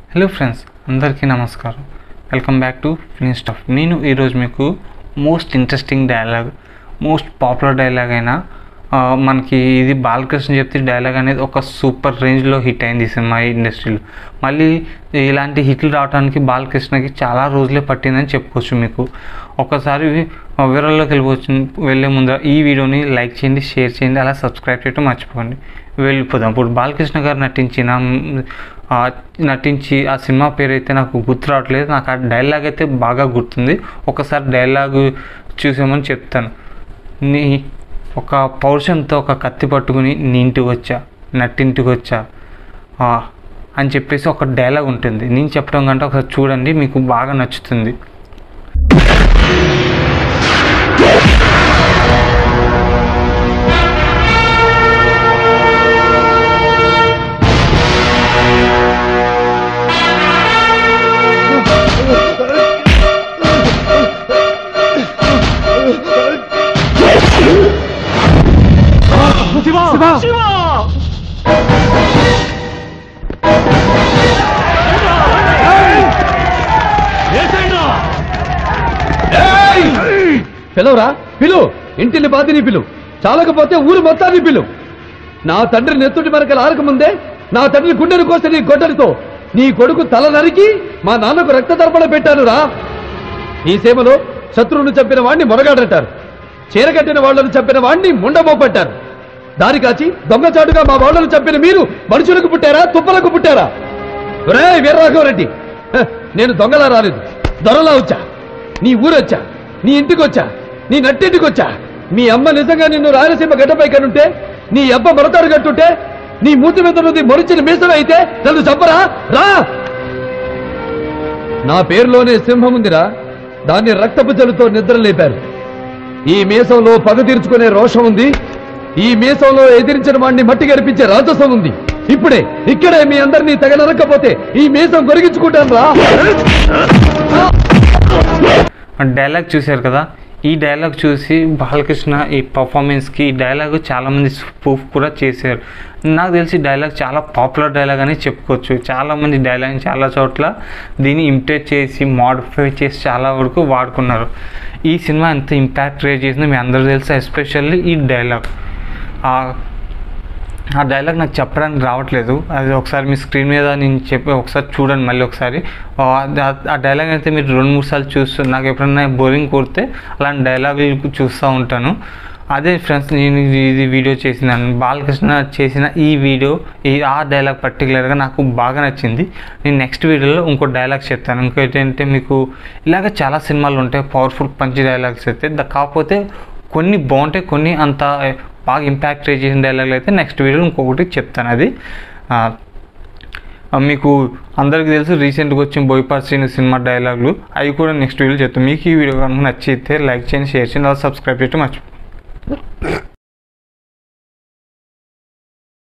hello friends అందరికీ నమస్కారం welcome back to Film Stuff నేను ఈరోజు మీకు most interesting dialogue most popular dialogue అయిన ఆ, మనకి ఇది బాలకృష్ణ చెప్తే డైలాగ్ అనేది ఒక సూపర్ రేంజ్లో హిట్ అయింది ఈ సినిమా ఇండస్ట్రీలో మళ్ళీ ఇలాంటి హిట్లు రావడానికి బాలకృష్ణకి చాలా రోజులే పట్టిందని చెప్పుకోవచ్చు మీకు ఒకసారి వివరాల్లోకి వెళ్ళిపోవచ్చు వెళ్ళే ముందర ఈ వీడియోని లైక్ చేయండి షేర్ చేయండి అలా సబ్స్క్రైబ్ చేయడం మర్చిపోకండి వెళ్ళిపోదాం ఇప్పుడు బాలకృష్ణ గారు నటించిన మ్, ఆ, నటించి ఆ సినిమా పేరు అయితే నాకు గుర్తు రావట్లేదు నాకు ఆ డైలాగ్ అయితే బాగా గుర్తుంది ఒకసారి డైలాగ్ చూసామని చెప్తాను నీ ఒక పౌరుషంతో ఒక కత్తి పట్టుకుని నీ ఇంటికి వచ్చా నట్టింటికి వచ్చా ఆ, అని చెప్పేసి ఒక డైలాగ్ ఉంటుంది నేను చెప్పడం కంటే ఒకసారి చూడండి మీకు బాగా నచ్చుతుంది పిలవరా పిలు ఇంటిని బాధిని పిలు చాలకపోతే ఊరు మొత్తాన్ని పిలు నా తండ్రి నెత్తుటి మరకలు ఆరకముందే నా తండ్రి గుండెను కోసి నీ గొడ్డలితో నీ కొడుకు తల నరికి మా నాన్నకు రక్త తర్పణ పెట్టాను రా ఈ సేవలో శత్రువును చంపిన వాణ్ణి మొరగాడంటారు చీరగట్టిన వాళ్లను చంపిన వాణ్ణి ముండమోపట్టారు దారి కాచి దొంగచాటుగా మా వాళ్ళను చంపిన మీరు మనుషులకు పుట్టారా తుప్పలకు పుట్టారా ఒరే వీరరాఘవరెడ్డి హ, నేను దొంగలా రాలేదు దొరలా వచ్చా నీ ఊరొచ్చా నీ ఇంటికి వచ్చా నీ నట్టింటికి వచ్చా మీ అమ్మ నిజంగా నిన్ను రాయలసీమ గడ్డపై కనుంటే నీ అబ్బ మొరతాడు కట్టుంటే నీ మూతి మీద నుండి మొరిచిన మీసం అయితే నన్ను చంపరా రా నా పేరులోనే సింహం ఉందిరా దాన్ని రక్తపు జలుతో నిద్ర లేపారు ఈ మీసంలో పగ తీర్చుకునే రోషం ఉంది ఈ మీసంలో ఎదిరించిన వాడిని మట్టి గడిపించే రాజసం ఉంది ఇప్పుడే ఇక్కడే మీ అందరినీ తగనరకపోతే ఈ మీసం గొరిగించుకుంటాను రా డైలాగ్ చూశారు కదా ఈ డైలాగ్ చూసి బాలకృష్ణ ఈ పర్ఫార్మెన్స్కి ఈ డైలాగ్ చాలామంది ప్రూఫ్ కూడా చేశారు నాకు తెలిసి డైలాగ్ చాలా పాపులర్ డైలాగ్ అని చెప్పుకోవచ్చు చాలామంది డైలాగ్ చాలా చోట్ల దీన్ని ఇమిటేట్ చేసి మాడిఫై చేసి చాలా వరకు వాడుకున్నారు ఈ సినిమా ఎంత ఇంపాక్ట్ క్రియేట్ చేసిందో మీ అందరూ తెలుసు ఎస్పెషల్లీ ఈ డైలాగ్ ఆ డైలాగ్ నాకు చెప్పడానికి రావట్లేదు అది ఒకసారి మీ స్క్రీన్ మీద నేను చెప్పి ఒకసారి చూడండి మళ్ళీ ఒకసారి ఆ, ఆ- ఆ డైలాగ్ అయితే మీరు రెండు మూడు సార్లు చూస్తూ నాకు ఎప్పుడైనా బోరింగ్ కొడితే అలాంటి డైలాగులు చూస్తూ ఉంటాను అదే ఫ్రెండ్స్ నేను ఇది ఇది వీడియో చేసినాను బాలకృష్ణ చేసిన ఈ వీడియో ఈ ఆ డైలాగ్ పర్టికులర్గా నాకు బాగా నచ్చింది నేను నెక్స్ట్ వీడియోలో ఇంకో డైలాగ్ చెప్తాను ఇంకోటి ఏంటంటే మీకు ఇలాగ చాలా సినిమాలు ఉంటాయి పవర్ఫుల్ పంచి డైలాగ్స్ అయితే ద- కాకపోతే కొన్ని బాగుంటాయి కొన్ని అంత బాగా ఇంపాక్ట్ క్రియేట్ చేసిన డైలాగులు అయితే నెక్స్ట్ వీడియోలో ఇంకొకటి చెప్తాను అది ఆ, ఆ, మీకు అందరికీ తెలుసు రీసెంట్గా వచ్చిన బోయపార్ శ్రీను సినిమా డైలాగులు అవి కూడా నెక్స్ట్ వీడియో చెప్తాను మీకు ఈ వీడియో కనుక నచ్చితే లైక్ చేయండి షేర్ చేయండి అలా సబ్స్క్రైబ్ చేయడం మర్చిపో